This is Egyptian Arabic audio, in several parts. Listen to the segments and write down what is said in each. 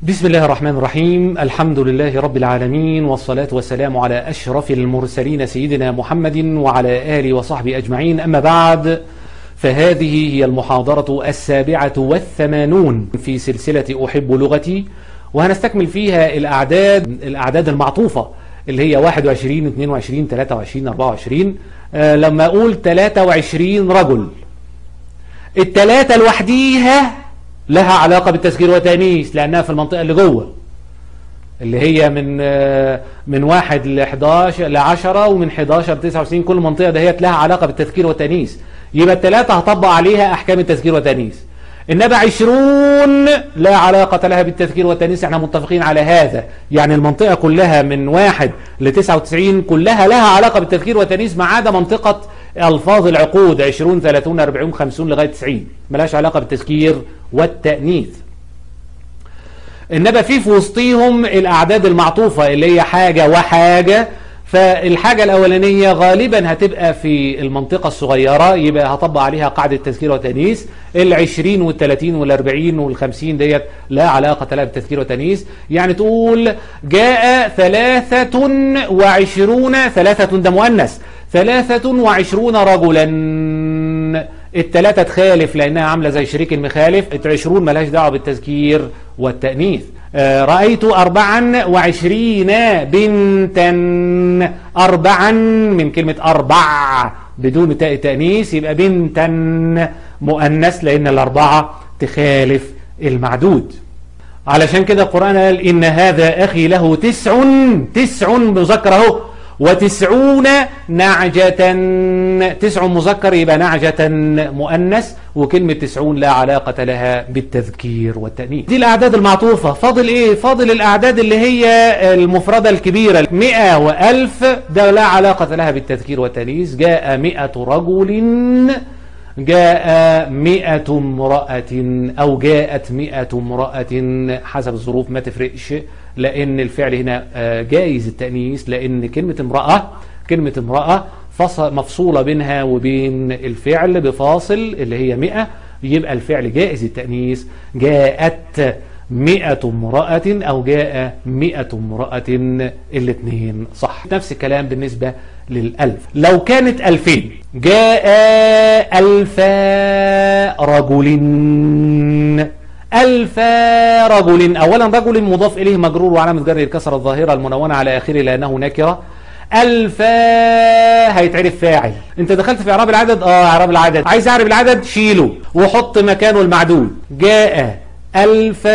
بسم الله الرحمن الرحيم الحمد لله رب العالمين والصلاة والسلام على أشرف المرسلين سيدنا محمد وعلى آله وصحبه أجمعين أما بعد فهذه هي المحاضرة السابعة والثمانون في سلسلة أحب لغتي وهنستكمل فيها الأعداد الأعداد المعطوفة اللي هي 21 22 23 24 آه لما أقول 23 رجل التلاتة لوحديها لها علاقة بالتسجيل والتأنيث لأنها في المنطقة اللي جوه اللي هي من من 1 ل 11 ل 10 ومن 11 ل 99 كل منطقة دهيت لها علاقة بالتذكير والتأنيث يبقى الثلاثة هطبق عليها أحكام التذكير والتأنيث إنما 20 لا علاقة لها بالتذكير والتأنيث احنا متفقين على هذا يعني المنطقة كلها من 1 ل 99 كلها لها علاقة بالتذكير والتأنيث ما عدا منطقة ألفاظ العقود 20 30 40 50 لغاية 90 ملهاش علاقة بالتذكير والتأنيث إنما في في وسطيهم الأعداد المعطوفة اللي هي حاجة وحاجة فالحاجة الأولانية غالبا هتبقى في المنطقة الصغيرة يبقى هطبق عليها قاعدة تذكير وتأنيث العشرين والثلاثين والأربعين والخمسين ديت لا علاقة لها بالتذكير وتأنيث يعني تقول جاء ثلاثة وعشرون ثلاثة ده مؤنث ثلاثة وعشرون رجلا التلاتة تخالف لأنها عاملة زي شريك المخالف العشرون ملهاش دعوة بالتذكير والتأنيث آه رأيت أربعا وعشرين بنتا أربعا من كلمة أربع بدون تاء تأنيث يبقى بنتا مؤنث لأن الأربعة تخالف المعدود علشان كده القرآن قال إن هذا أخي له تسع تسع مذكر اهو وتسعون نعجة تسع مذكر يبقى نعجة مؤنث وكلمة تسعون لا علاقة لها بالتذكير والتأنيث دي الأعداد المعطوفة فاضل إيه فاضل الأعداد اللي هي المفردة الكبيرة مئة وألف ده لا علاقة لها بالتذكير والتأنيث جاء مئة رجل جاء مئة امرأة أو جاءت مئة امرأة حسب الظروف ما تفرقش لأن الفعل هنا جائز التأنيث لأن كلمة امرأة كلمة امرأة مفصولة بينها وبين الفعل بفاصل اللي هي مئة يبقى الفعل جائز التأنيث جاءت مئة امرأة أو جاء مئة امرأة الاثنين صح نفس الكلام بالنسبة للألف لو كانت ألفين جاء ألف رجل ألف رجل أولا رجل مضاف إليه مجرور وعلامة جره الكسرة الظاهرة المنونة على آخره لأنه نكرة ألف هيتعرف فاعل انت دخلت في اعراب العدد اه اعراب العدد عايز اعرف العدد شيله وحط مكانه المعدود جاء ألف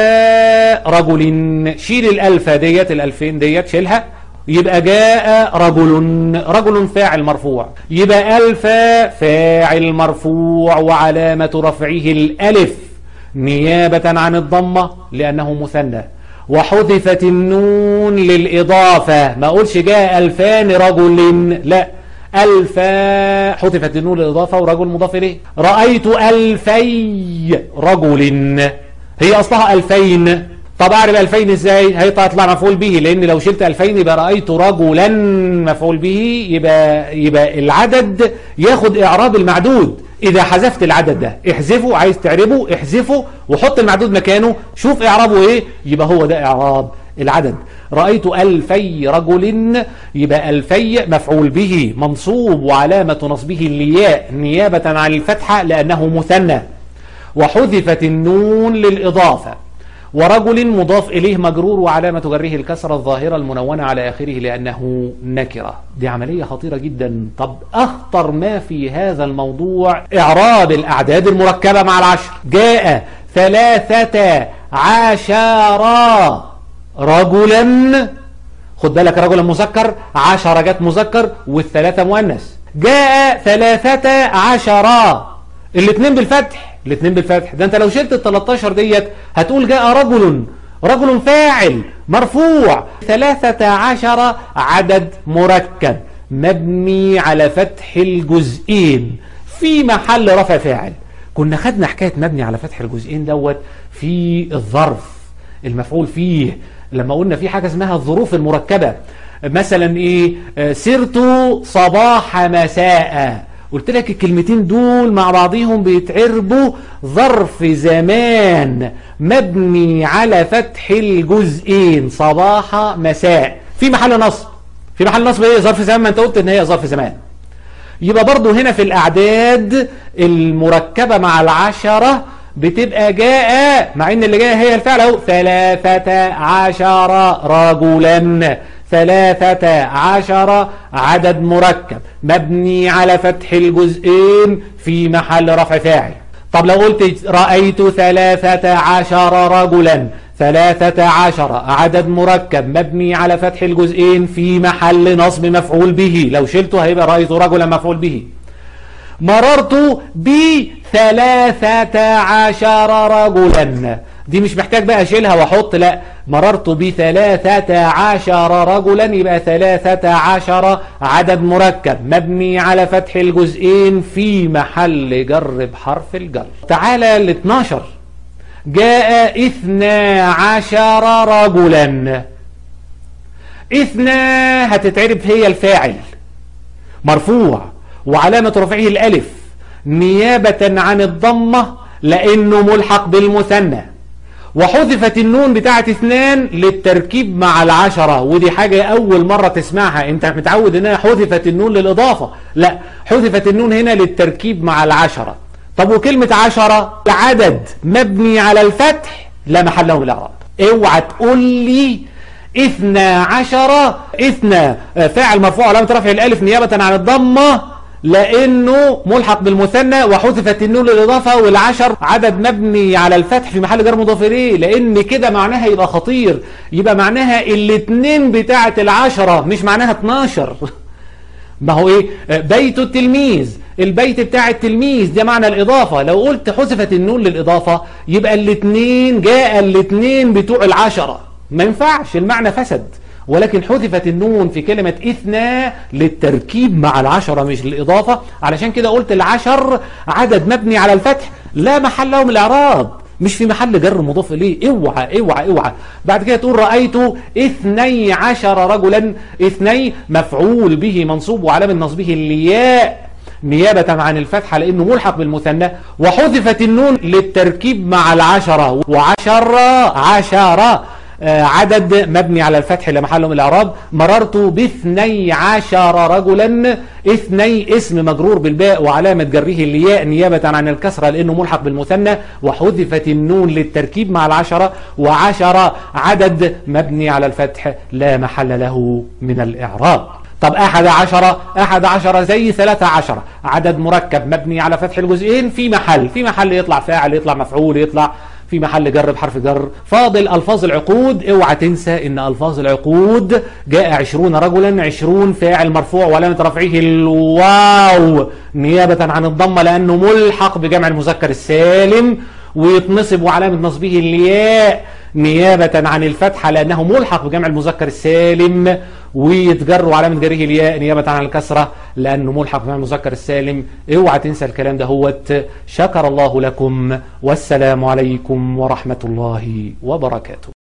رجل شيل الألف ديت الألفين ديت شيلها يبقى جاء رجل رجل فاعل مرفوع يبقى ألف فاعل مرفوع وعلامة رفعه الألف نيابة عن الضمة لأنه مثنى وحذفت النون للإضافة ما أقولش جاء ألفان رجل لا ألف حذفت النون للإضافة ورجل مضاف إليه رأيت ألفي رجل هي أصلها ألفين طب أعرف ألفين إزاي هيطلع مفعول به لأن لو شلت ألفين يبقى رأيت رجلا مفعول به يبقى, يبقى العدد ياخد إعراب المعدود إذا حذفت العدد ده احذفه عايز تعربه احذفه وحط المعدود مكانه شوف إعرابه إيه يبقى هو ده إعراب العدد رأيت ألفي رجل يبقى ألفي مفعول به منصوب وعلامة نصبه الياء نيابة عن الفتحة لأنه مثنى وحذفت النون للإضافة ورجل مضاف إليه مجرور وعلامة جره الكسرة الظاهرة المنونة على آخره لأنه نكرة دي عملية خطيرة جدا طب أخطر ما في هذا الموضوع إعراب الأعداد المركبة مع العشر جاء ثلاثة عشر رجلا خد بالك رجلا مذكر عشر جت مذكر والثلاثة مؤنث جاء ثلاثة عشر الاثنين بالفتح الاثنين بالفتح ده انت لو شلت ال 13 ديت هتقول جاء رجل رجل فاعل مرفوع 13 عدد مركب مبني على فتح الجزئين في محل رفع فاعل كنا خدنا حكاية مبني على فتح الجزئين دوت في الظرف المفعول فيه لما قلنا في حاجة اسمها الظروف المركبة مثلا ايه سرت صباح مساء قلت لك الكلمتين دول مع بعضهم بيتعربوا ظرف زمان مبني على فتح الجزئين صباح مساء في محل نصب في محل نصب ايه ظرف زمان ما انت قلت ان هي ظرف زمان يبقى برضو هنا في الأعداد المركبة مع العشرة بتبقى جاء مع ان اللي جاء هي الفعل اهو ثلاثة عشر رجلا ثلاثة عشر عدد مركب مبني على فتح الجزئين في محل رفع فاعل طب لو قلت رأيت ثلاثة عشر رجلا ثلاثة عشر عدد مركب مبني على فتح الجزئين في محل نصب مفعول به لو شلته هيبقى رأيت رجلا مفعول به مررت بثلاثة عشر رجلا دي مش محتاج بقى اشيلها واحط لا مررت بثلاثة عشر رجلا يبقى ثلاثة عشر عدد مركب مبني على فتح الجزئين في محل جر بحرف الجر تعالى ال 12 جاء اثنا عشر رجلا اثنا هتتعرب هي الفاعل مرفوع وعلامة رفعه الألف نيابة عن الضمة لأنه ملحق بالمثنى وحذفت النون بتاعت اثنان للتركيب مع العشرة ودي حاجة أول مرة تسمعها أنت متعود أنها حذفت النون للإضافة لا حذفت النون هنا للتركيب مع العشرة طب وكلمة عشرة العدد مبني على الفتح لا محل له من الإعراب اوعى تقول لي اثنا عشر اثنا فاعل مرفوع علامة رفع الألف نيابة عن الضمة لأنه ملحق بالمثنى وحذفت النون للإضافة والعشر عدد مبني على الفتح في محل جر مضاف إليه لأن كده معناها يبقى خطير يبقى معناها الاثنين بتاعة العشرة مش معناها 12 ما هو ايه بيت التلميذ البيت بتاع التلميذ ده معنى الإضافة لو قلت حذفت النون للإضافة يبقى الاثنين جاء الاثنين بتوع العشرة ما ينفعش المعنى فسد ولكن حذفت النون في كلمة إثنى للتركيب مع العشرة مش للإضافة علشان كده قلت العشر عدد مبني على الفتح لا محل له من الإعراب مش في محل جر مضاف إليه اوعى اوعى اوعى بعد كده تقول رأيت اثني عشر رجلا اثني مفعول به منصوب وعلامة نصبه الياء نيابة عن الفتحة لأنه ملحق بالمثنى وحذفت النون للتركيب مع العشرة وعشر عشرة عدد مبني على الفتح لمحله من الإعراب مررت باثني عشر رجلا اثني اسم مجرور بالباء وعلامة جره الياء نيابة عن الكسرة لأنه ملحق بالمثنى وحذفت النون للتركيب مع العشرة وعشر عدد مبني على الفتح لا محل له من الإعراب طب أحد عشر أحد عشر زي ثلاثة عشر عدد مركب مبني على فتح الجزئين في محل في محل يطلع فاعل يطلع مفعول يطلع في محل جر بحرف جر فاضل ألفاظ العقود اوعى تنسى ان ألفاظ العقود جاء عشرون رجلا عشرون فاعل مرفوع وعلامة رفعه الواو نيابة عن الضمة لأنه ملحق بجمع المذكر السالم ويتنصب وعلامة نصبه الياء نيابة عن الفتحة لأنه ملحق بجمع المذكر السالم ويتجر علامة جره الياء نيابة عن الكسرة لأنه ملحق بجمع المذكر السالم اوعى تنسى الكلام ده هوت شكر الله لكم والسلام عليكم ورحمة الله وبركاته